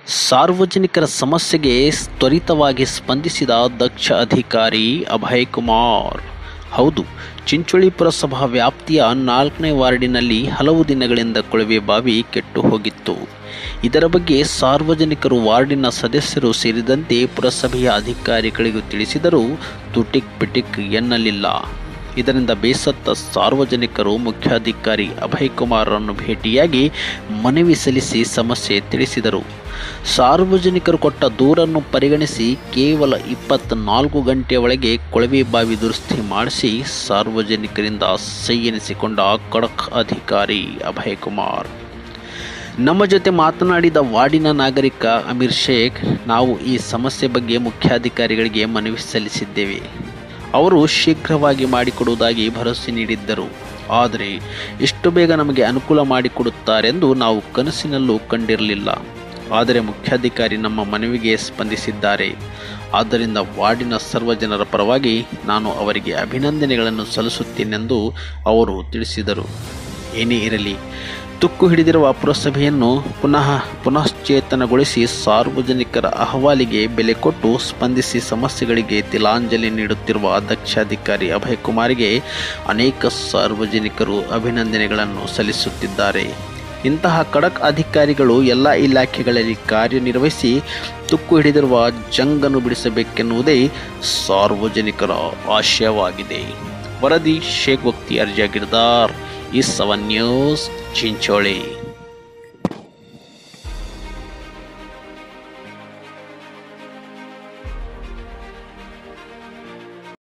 ಸಾರ್ವಜನಿಕರ ಸಮಸ್ಯೆಗೆ ತ್ವರಿತವಾಗಿ ಸ್ಪಂದಿಸಿದ ದಕ್ಷ ಅಧಿಕಾರಿ ಅಭಯ್ ಕುಮಾರ್ ಹೌದು ಚಿಂಚೋಳಿ ಪುರಸಭಾ ವ್ಯಾಪ್ತಿಯ ನಾಲ್ಕನೇ ವಾರ್ಡಿನಲ್ಲಿ ಹಲವು ದಿನಗಳಿಂದ ಕೊಳವೆ ಬಾವಿ ಕೆಟ್ಟು ಹೋಗಿತ್ತು ಇದರ ಬಗ್ಗೆ ಸಾರ್ವಜನಿಕರು ವಾರ್ಡಿನ ಸದಸ್ಯರು ಸೇರಿದಂತೆ ಪುರಸಭೆಯ ಅಧಿಕಾರಿಗಳಿಗೂ ತಿಳಿಸಿದರೂ ತುಟಿಕ್ ಪಿಟಿಕ್ ಎನ್ನಲಿಲ್ಲ ಇದರಿಂದ ಬೇಸತ್ತ ಸಾರ್ವಜನಿಕರು ಮುಖ್ಯಾಧಿಕಾರಿ ಅಭಯ್ ಕುಮಾರನ್ನು ಭೇಟಿಯಾಗಿ ಮನವಿ ಸಲ್ಲಿಸಿ ಸಮಸ್ಯೆ ತಿಳಿಸಿದರು ಸಾರ್ವಜನಿಕರು ಕೊಟ್ಟ ದೂರನ್ನು ಪರಿಗಣಿಸಿ ಕೇವಲ ಇಪ್ಪತ್ನಾಲ್ಕು ಗಂಟೆಯ ಒಳಗೆ ಕೊಳವೆ ಬಾವಿ ದುರಸ್ತಿ ಮಾಡಿಸಿ ಸಾರ್ವಜನಿಕರಿಂದ ಸೈ ಎನಿಸಿಕೊಂಡ ಖಡಕ್ ಅಧಿಕಾರಿ ಅಭಯ್ ಕುಮಾರ್ ನಮ್ಮ ಜೊತೆ ಮಾತನಾಡಿದ ವಾರ್ಡಿನ ನಾಗರಿಕ ಅಮೀರ್ ಶೇಖ್ ನಾವು ಈ ಸಮಸ್ಯೆ ಬಗ್ಗೆ ಮುಖ್ಯಾಧಿಕಾರಿಗಳಿಗೆ ಮನವಿ ಸಲ್ಲಿಸಿದ್ದೇವೆ ಅವರು ಶೀಘ್ರವಾಗಿ ಮಾಡಿಕೊಡುವುದಾಗಿ ಭರವಸೆ ನೀಡಿದ್ದರು ಆದರೆ ಇಷ್ಟು ಬೇಗ ನಮಗೆ ಅನುಕೂಲ ಮಾಡಿಕೊಡುತ್ತಾರೆಂದು ನಾವು ಕನಸಿನಲ್ಲೂ ಕಂಡಿರಲಿಲ್ಲ ಆದರೆ ಮುಖ್ಯಾಧಿಕಾರಿ ನಮ್ಮ ಮನವಿಗೆ ಸ್ಪಂದಿಸಿದ್ದಾರೆ ಆದ್ದರಿಂದ ವಾರ್ಡಿನ ಸರ್ವ ಜನರ ಪರವಾಗಿ ನಾನು ಅವರಿಗೆ ಅಭಿನಂದನೆಗಳನ್ನು ಸಲ್ಲಿಸುತ್ತೇನೆಂದು ಅವರು ತಿಳಿಸಿದರು ಏನೇ ಇರಲಿ ತುಕ್ಕು ಹಿಡಿದಿರುವ ಪುರಸಭೆಯನ್ನು ಪುನಃ ಪುನಶ್ಚೇತನಗೊಳಿಸಿ ಸಾರ್ವಜನಿಕರ ಅಹವಾಲಿಗೆ ಬೆಲೆ ಕೊಟ್ಟು ಸ್ಪಂದಿಸಿ ಸಮಸ್ಯೆಗಳಿಗೆ ತಿಲಾಂಜಲಿ ನೀಡುತ್ತಿರುವ ಅಧ್ಯಕ್ಷಾಧಿಕಾರಿ ಅಭಯ್ ಕುಮಾರ್ಗೆ ಅನೇಕ ಸಾರ್ವಜನಿಕರು ಅಭಿನಂದನೆಗಳನ್ನು ಸಲ್ಲಿಸುತ್ತಿದ್ದಾರೆ ಇಂತಹ ಖಡಕ್ ಅಧಿಕಾರಿಗಳು ಎಲ್ಲ ಇಲಾಖೆಗಳಲ್ಲಿ ಕಾರ್ಯನಿರ್ವಹಿಸಿ ತುಕ್ಕು ಹಿಡಿದಿರುವ ಜಂಗನ್ನು ಬಿಡಿಸಬೇಕೆನ್ನುವುದೇ ಸಾರ್ವಜನಿಕರ ಆಶಯವಾಗಿದೆ ವರದಿ ಶೇಖ್ ಬಕ್ತಿಯಾರ್ ಜಾಗೀರ್ದಾರ್ ಈ ಸವನ್ ನ್ಯೂಸ್ ಚಿಂಚೋಳಿ